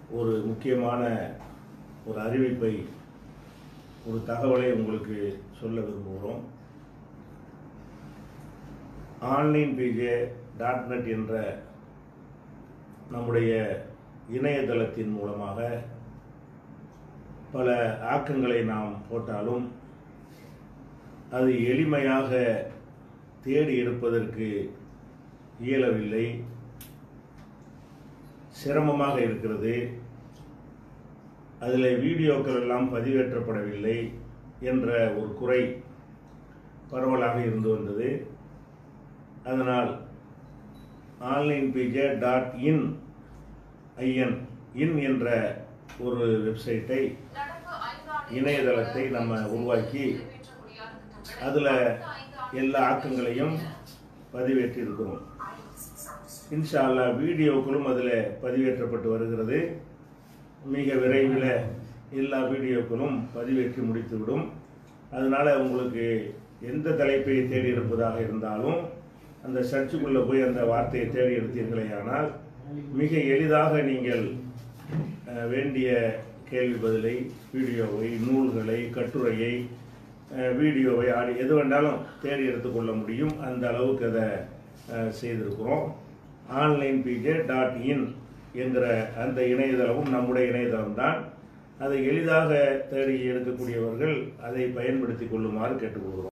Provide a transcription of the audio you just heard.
ஒரு முக்கியமான ஒரு அறிவிப்பை ஒரு தகவலை உங்களுக்கு சொல்ல விரும்புகிறோம் ஆன்லைன் பிஜே டாட் நெட் என்ற நம்முடைய இணையதளத்தின் மூலமாக பல ஆக்கங்களை நாம் போட்டாலும் அது எளிமையாக தேடி எடுப்பதற்கு இயலவில்லை சிரமமாக இருக்கிறது அதில் வீடியோக்கள் எல்லாம் பதிவேற்றப்படவில்லை என்ற ஒரு குறை பரவலாக இருந்து வந்தது அதனால் online PJ dot in IN in என்ற ஒரு வெப்சைட்டை இணையதளத்தை நம்ம உருவாக்கி அதில் அதுல எல்லா ஆக்கங்களையும் பதிவேற்றி இருக்கிறோம் இன்ஷா அல்லாஹ் வீடியோக்களும் அதில் பதிவேற்றப்பட்டு வருகிறது மிக விரைவில் எல்லா வீடியோக்களும் பதிவேற்றி முடித்துவிடும் அதனால் உங்களுக்கு எந்த தலைப்பை தேடி இருப்பதாக இருந்தாலும் அந்த சர்ச்சுக்குள்ளே போய் அந்த வார்த்தையை தேடி எடுத்தீர்களேயானால் மிக எளிதாக நீங்கள் அஹ், வேண்டிய கேள்வி பதிலை வீடியோவை நூல்களை கட்டுரையை அஹ், வீடியோவை ஆடி எது வேண்டாலும் தேடி எடுத்துக்கொள்ள முடியும் அந்த அளவுக்கு அதை அஹ், செய்திருக்கிறோம் ஆன்லைன் பிஜே டாட் இன் என்கிற அந்த இணையதளமும் நம்முடைய இணையதளம் தான் அதை எளிதாக தேடி எடுக்கக்கூடியவர்கள் அதை பயன்படுத்தி கொள்ளுமாறு கேட்டுக்கொள்கிறோம்